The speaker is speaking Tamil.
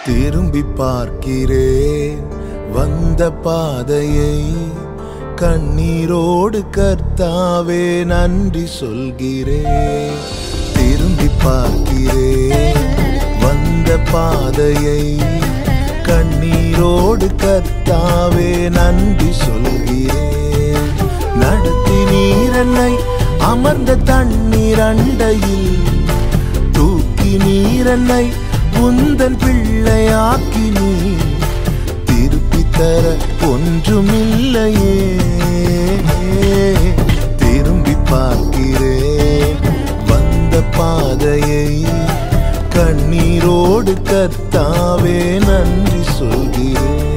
திரும்பி பார்க்கிறேன் வந்த பாதையை கண்ணீரோடு கர்த்தாவே நன்றி சொல்கிறேன் திரும்பி பார்க்கிறேன் வந்த பாதையை கண்ணீரோடு கர்த்தாவே நன்றி சொல்கிறேன் நடத்தி நீரன்னை அமர்ந்த தண்ணீர் அண்டையில் தூக்கி நீரன்னை உந்தன் பிள்ளையாக்கி நீ திருப்பி தர ஒன்றுமில்லையே திரும்பி பார்க்கிறேன் வந்த பாதையை கண்ணீரோடு கர்த்தாவே நன்றி சொல்கிறேன்